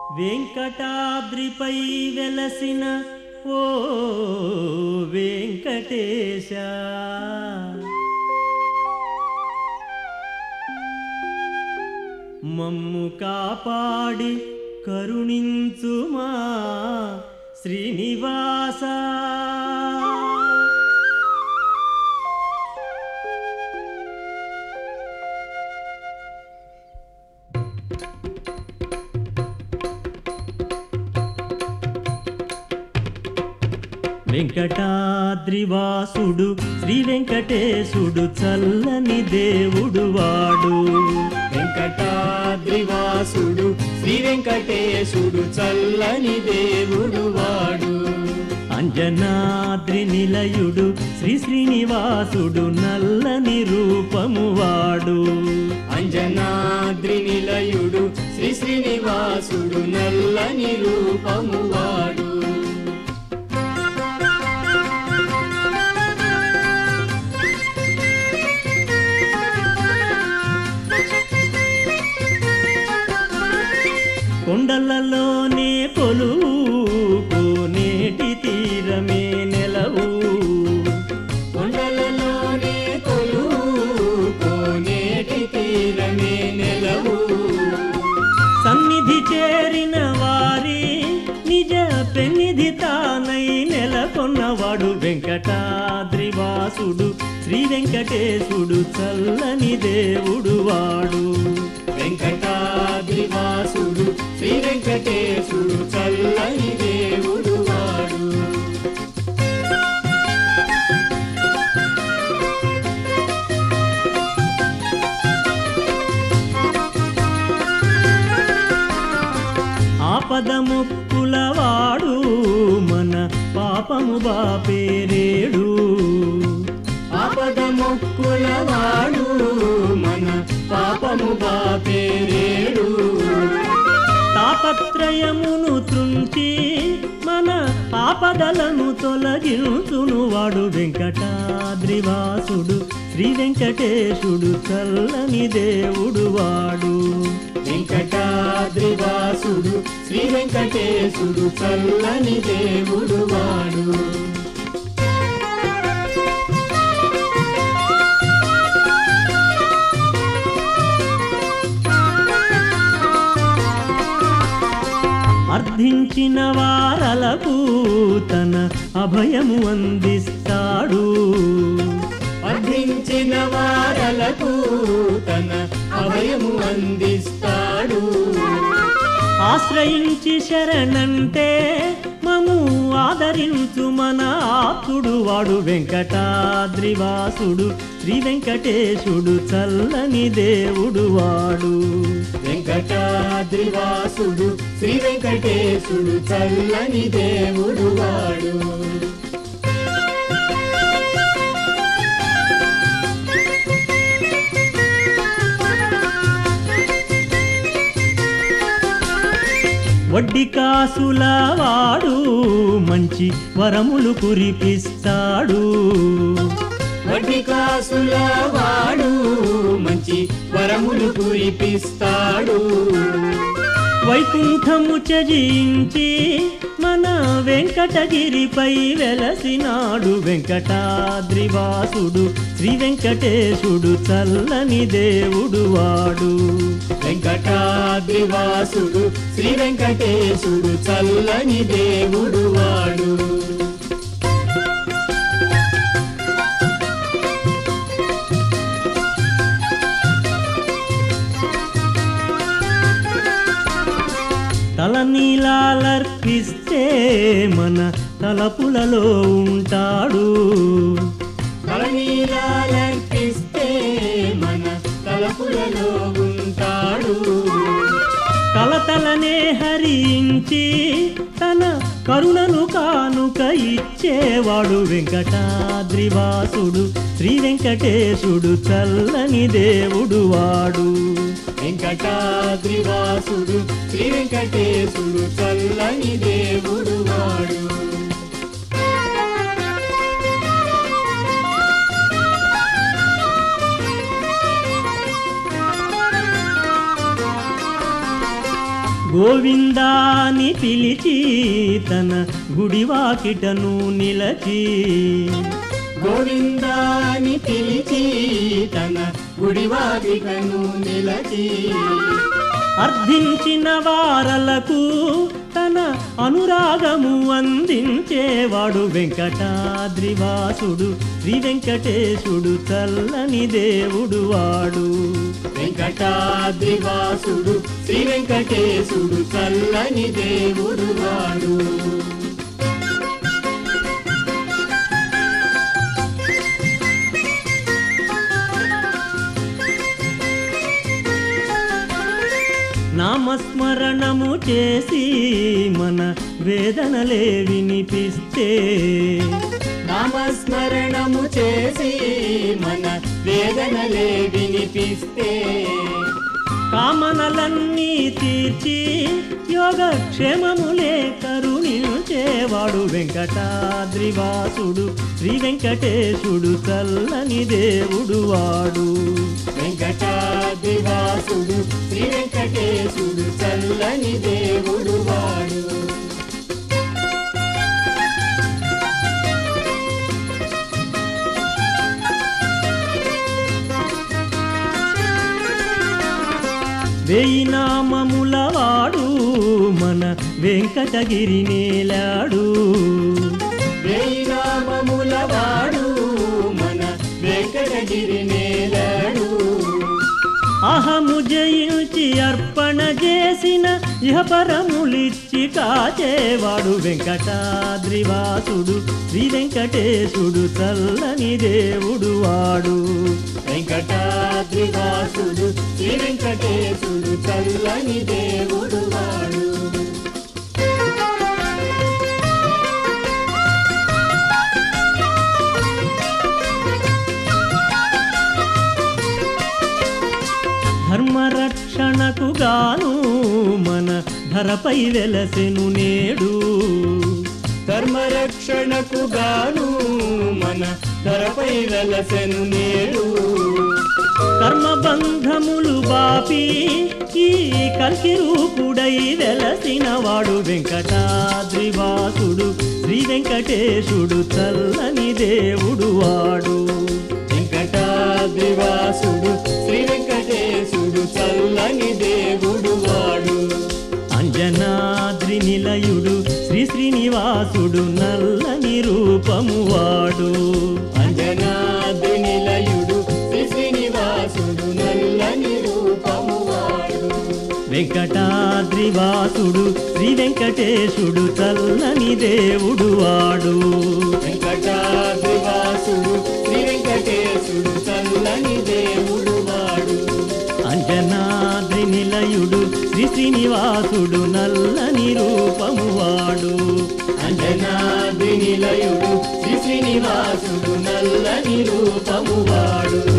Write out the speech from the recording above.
వెంకటాద్రిపై వెలసిన ఓ వెంకటేశ మమ్ము కాపాడి కరుణించుమా శ్రీనివాస వెంకటాద్రివాసుడు శ్రీ వెంకటేశుడు చల్లని దేవుడు వాడు వెంకటాద్రివాసుడు శ్రీ వెంకటేశుడు చల్లని దేవుడు వాడు అంజనాద్రి నిలయుడు శ్రీ శ్రీనివాసుడు నల్లని రూపము వాడు అంజనాద్రి నిలయుడు శ్రీ శ్రీనివాసుడు నల్లని రూపము వాడు కొండలలోనే కొలువు కోనేటి తీరమే నెలవు కొండలలోనే కొలువు కోనేటి తీరమే నెలవు సన్నిధి చేరిన వారి నిజ పెన్నిధి తానై నెలకొన్నవాడు వెంకటాద్రివాసుడు శ్రీ వెంకటేశుడు చల్లని దేవుడు వాడు వెంకటాద్రివాసుడు శ్రీ వెంకటేశుడు చల్లని దేవుడు వాడు ఆపద ముక్కుల వాడు మన పాపము బాపేరేడు ఆపద మొక్కుల వాడు మన పాపము బాపేరేడు తాపత్రయమును త్రుంచి మన ఆపదలను తొలగించును వాడు వెంకటాద్రివాసుడు శ్రీ వెంకటేశుడు చల్లని దేవుడు వాడు వెంకటాద్రివాసుడు శ్రీ వెంకటేశుడు చల్లని దేవుడు వాడు అర్థించిన వారలకు తన అభయము అందిస్తాడు అర్థించిన వారలకు తన అభయము అందిస్తాడు ఆశ్రయించి శరణంటే మము ఆదరించు మన ఆప్తుడు వాడు వెంకటాద్రివాసుడు శ్రీ వెంకటేశుడు చల్లని దేవుడు వాడు వెంకటాద్రివాసుడు శ్రీ వెంకటేశుడు చల్లని దేవుడు వాడు వడ్డీ కాసుల వాడు మంచి వరములు కురిపిస్తాడు వడ్డీ కాసుల వాడు మంచి వరములు కురిపిస్తాడు వైకుంఠము చజించి మన వెంకటగిరిపై వెలసినాడు వెంకటాద్రివాసుడు శ్రీ వెంకటేశుడు చల్లని దేవుడు వాడు వెంకటాద్రివాసుడు శ్రీ వెంకటేశుడు చల్లని దేవుడు వాడు తల నీలాలర్పిస్తే మన తలపులలో ఉంటాడు తలనీలాలర్పిస్తే మన తలపులలో ఉంటాడు తలతలనే హరించి తన కరుణను కానుక ఇచ్చేవాడు వెంకటాద్రివాసుడు శ్రీ వెంకటేశుడు చల్లని దేవుడు వాడు వెంకటాద్రివాసుడు శ్రీ వెంకటేశుడు చల్లని దేవుడు వాడు గోవిందాని పిలిచి తన గుడివాకిటను నిలచి గోవిందాని పిలిచి తన గుడివాదికను నిలచి అర్థించిన వారలకు తన అనురాగము అందించేవాడు వెంకటాద్రివాసుడు శ్రీ వెంకటేశుడు చల్లని దేవుడు వాడు వెంకటాద్రివాసుడు శ్రీ వెంకటేశుడు చల్లని దేవుడు వాడు నామస్మరణము చేసి మన వేదనలే వినిపిస్తే నామస్మరణము చేసి మన వేదనలే వినిపిస్తే కామనలన్నీ తీర్చి యోగక్షేమములే కరుణించేవాడు వెంకటాద్రివాసుడు శ్రీ వెంకటేశుడు చల్లని దేవుడు వాడు వెంకటాద్రివాసుడు శ్రీ వెంకటేశుడు చల్లని దేవుడు వాడు వెయ్యి నామముల వాడు మన వెంకటగిరి నేలాడు వేయి నామముల వాడు మన వెంకటగిరి నేలడు అహము జయించి అర్పణ చేసిన ఇహపరములిచ్చి కాచేవాడు వెంకటాద్రివాసుడు శ్రీ వెంకటేశుడు చల్లని దేవుడు వాడు వెంకటాద్రివాసుడు శ్రీ వెంకటేశుడు చల్లని దేవుడు వాడు ధర్మరక్షణకు గాను మన ధరపై వెలసెను నేడు ధర్మరక్షణకు గాను మన ధరపై వెలసెను నేడు కర్మబంధములు బాపి ఈ కల్కి రూపుడై వెలసిన వాడు వెంకటాద్రివాసుడు శ్రీ వెంకటేశుడు చల్లని దేవుడు వాడు వెంకటాద్రివాసుడు శ్రీ వెంకటేశుడు చల్లని దేవుడు వాడు అంజనాద్రి నిలయుడు శ్రీ శ్రీనివాసుడు నల్లని రూపము వాడు అంజనాద్రి నిలయుడు శ్రీ శ్రీనివాసుడు నల్లని రూపము వాడు వెంకటాద్రివాసుడు శ్రీ వెంకటేశుడు చల్లని దేవుడు వాడు వెంకటాద్రివాసుడు శ్రీ వెంకటేశుడు చల్లని దేవుడు వాడు అంజనాద్రి నిలయుడు శ్రీ శ్రీనివాసుడు నల్లని రూపము వాడు అంజనాద్రి నిలయుడు శ్రీ శ్రీనివాసుడు నల్లని రూపము వాడు